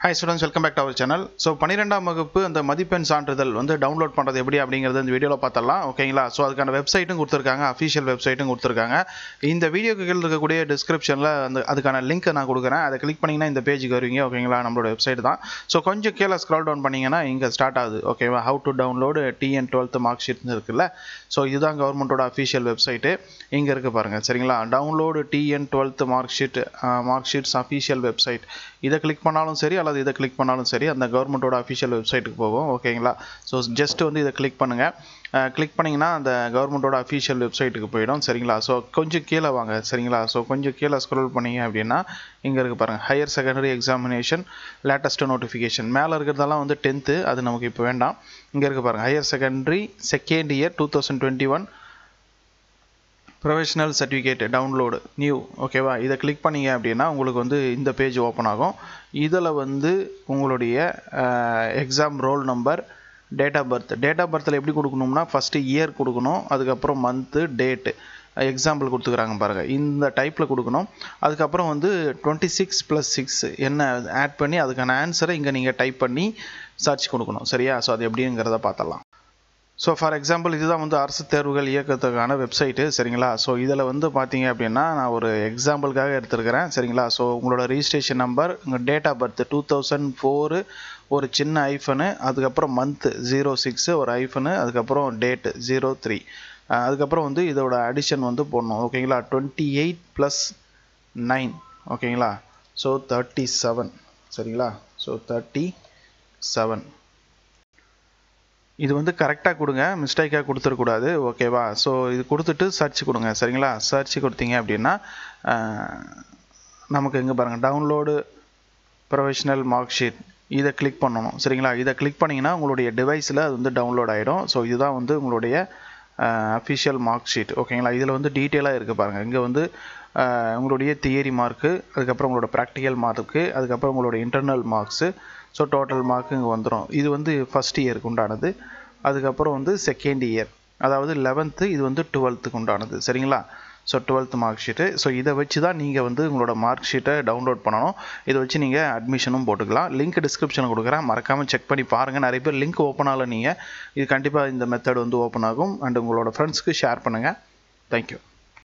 hi students welcome back to our channel so பன்னிரெண்டாம் வகுப்பு அந்த மதிப்பெண் சான்றிதழ் வந்து டவுன்லோட் பண்ணுறது எப்படி அப்படிங்கிறது இந்த வீடியோவில் பார்த்தலாம் ஓகேங்களா ஸோ அதுக்கான வெப்சைட்டும் கொடுத்துருக்காங்க அஃபிஷியல் வெப்சைட்டும் கொடுத்துருக்காங்க இந்த வீடியோக்கு கீழே இருக்கக்கூடிய டிஸ்கிரிப்ஷனில் அந்த அதுக்கான லிங்க்கை நான் கொடுக்குறேன் அதை கிளிக் பண்ணிங்கன்னா இந்த பேஜுக்கு வருவீங்க ஓகேங்களா நம்மளோட வெப்சைட் தான் ஸோ கொஞ்சம் கீழே ஸ்க்ரால் டவுன் பண்ணிங்கன்னா இங்கே ஸ்டார்ட் ஆகுது ஓகேவா how to download TN twelfth mark ஷீட்னு இருக்குல்ல ஸோ இதுதான் கவர்மெண்ட்டோட அஃபிஷியல் வெப்சைட்டு இங்கே இருக்குது பாருங்கள் சரிங்களா download TN twelfth mark sheet mark sheets official website இதை கிளிக் பண்ணாலும் சரி அல்லது இதை கிளிக் பண்ணாலும் சரி அந்த கவர்மெண்ட்டோட அஃபிஷியல் வெப்சைட்டுக்கு போகும் ஓகேங்களா ஸோ ஜஸ்ட் வந்து இதை கிளிக் பண்ணுங்கள் கிளிக் பண்ணிங்கன்னா அந்த கவர்மெண்ட்டோட அஃபிஷியல் வெப்சைட்டுக்கு போயிடும் சரிங்களா ஸோ கொஞ்சம் கீழே வாங்க சரிங்களா ஸோ கொஞ்சம் கீழே ஸ்க்ரோல் பண்ணீங்க அப்படின்னா இங்கே இருக்குது பாருங்கள் higher secondary examination latest notification மேலே இருக்கிறதெல்லாம் வந்து டென்த்து அது நமக்கு இப்போ வேண்டாம் இங்கே இருக்குது பாருங்கள் higher secondary second year two thousand twenty one professional certificate download new ஓகேவா இதை கிளிக் பண்ணீங்க அப்படின்னா உங்களுக்கு வந்து இந்த பேஜ் ஓப்பன் ஆகும் இதில் வந்து உங்களுடைய exam roll number date of birth date of பர்த்தில் எப்படி கொடுக்கணும்னா ஃபஸ்ட்டு இயர் கொடுக்கணும் அதுக்கப்புறம் மந்த்து டேட்டு எக்ஸாம்பிள் கொடுத்துக்கிறாங்க பாருங்கள் இந்த டைப்பில் கொடுக்கணும் அதுக்கப்புறம் வந்து டுவெண்ட்டி சிக்ஸ் ப்ளஸ் சிக்ஸ் என்ன ஆட் பண்ணி அதுக்கான ஆன்சரை இங்கே நீங்கள் டைப் பண்ணி சர்ச் கொடுக்கணும் சரியா ஸோ அது எப்படிங்கிறத பார்த்தலாம் ஸோ ஃபார் எக்ஸாம்பிள் இதுதான் வந்து அரசு தேர்வுகள் இயக்கத்துக்கான வெப்சைட்டு சரிங்களா ஸோ இதில் வந்து பார்த்தீங்க அப்படின்னா நான் ஒரு எக்ஸாம்பிளுக்காக எடுத்துருக்கிறேன் சரிங்களா ஸோ உங்களோட ரிஜிஸ்ட்ரேஷன் நம்பர் உங்கள் date of birth two thousand four ஒரு சின்ன ஐஃபனு அதுக்கப்புறம் மந்த்து ஜீரோ சிக்ஸு ஒரு ஐஃபனு அதுக்கப்புறம் டேட்டு ஜீரோ த்ரீ அதுக்கப்புறம் வந்து இதோட அடிஷன் வந்து போடணும் ஓகேங்களா டுவெண்ட்டி எயிட் ப்ளஸ் நைன் ஓகேங்களா ஸோ தேர்ட்டி செவன் சரிங்களா ஸோ தேர்ட்டி செவன் இது வந்து கரெக்டாக கொடுங்க மிஸ்டேக்காக கொடுத்துடக்கூடாது ஓகேவா ஸோ இது கொடுத்துட்டு சர்ச் கொடுங்க சரிங்களா சர்ச் கொடுத்தீங்க அப்படின்னா நமக்கு இங்கே பாருங்கள் டவுன்லோடு ப்ரொஃபஷனல் மார்க் ஷீட் இதை கிளிக் பண்ணணும் சரிங்களா இதை கிளிக் பண்ணிங்கன்னா உங்களுடைய டிவைஸில் அது வந்து டவுன்லோட் ஆகிடும் ஸோ இதுதான் வந்து உங்களுடைய அஃபிஷியல் மார்க் ஷீட் ஓகேங்களா இதில் வந்து டீட்டெயிலாக இருக்குது பாருங்கள் இங்கே வந்து உங்களுடைய தியரி மார்க்கு அதுக்கப்புறம் உங்களோட ப்ராக்டிக்கல் மார்க்கு அதுக்கப்புறம் உங்களோட internal marks so total mark இங்கே வந்துடும் இது வந்து ஃபஸ்ட் இயருக்கு உண்டானது அதுக்கப்புறம் வந்து செகண்ட் இயர் அதாவது லெவன்த்து இது வந்து டுவெல்த்துக்கு உண்டானது சரிங்களா so twelfth mark sheet so இதை வச்சு தான் நீங்கள் வந்து உங்களோட மார்க் ஷீட்டை டவுன்லோட் பண்ணணும் இதை வச்சு நீங்கள் அட்மிஷனும் போட்டுக்கலாம் லிங்க் டிஸ்கிரிப்ஷனில் கொடுக்குறேன் மறக்காமல் செக் பண்ணி பாருங்கள் நிறைய பேர் லிங்க் ஓப்பன் ஆகல நீங்கள் இது கண்டிப்பாக இந்த மெத்தட் வந்து ஓப்பன் ஆகும் அண்ட் உங்களோட ஃப்ரெண்ட்ஸ்க்கு ஷேர் பண்ணுங்கள் தேங்க்யூ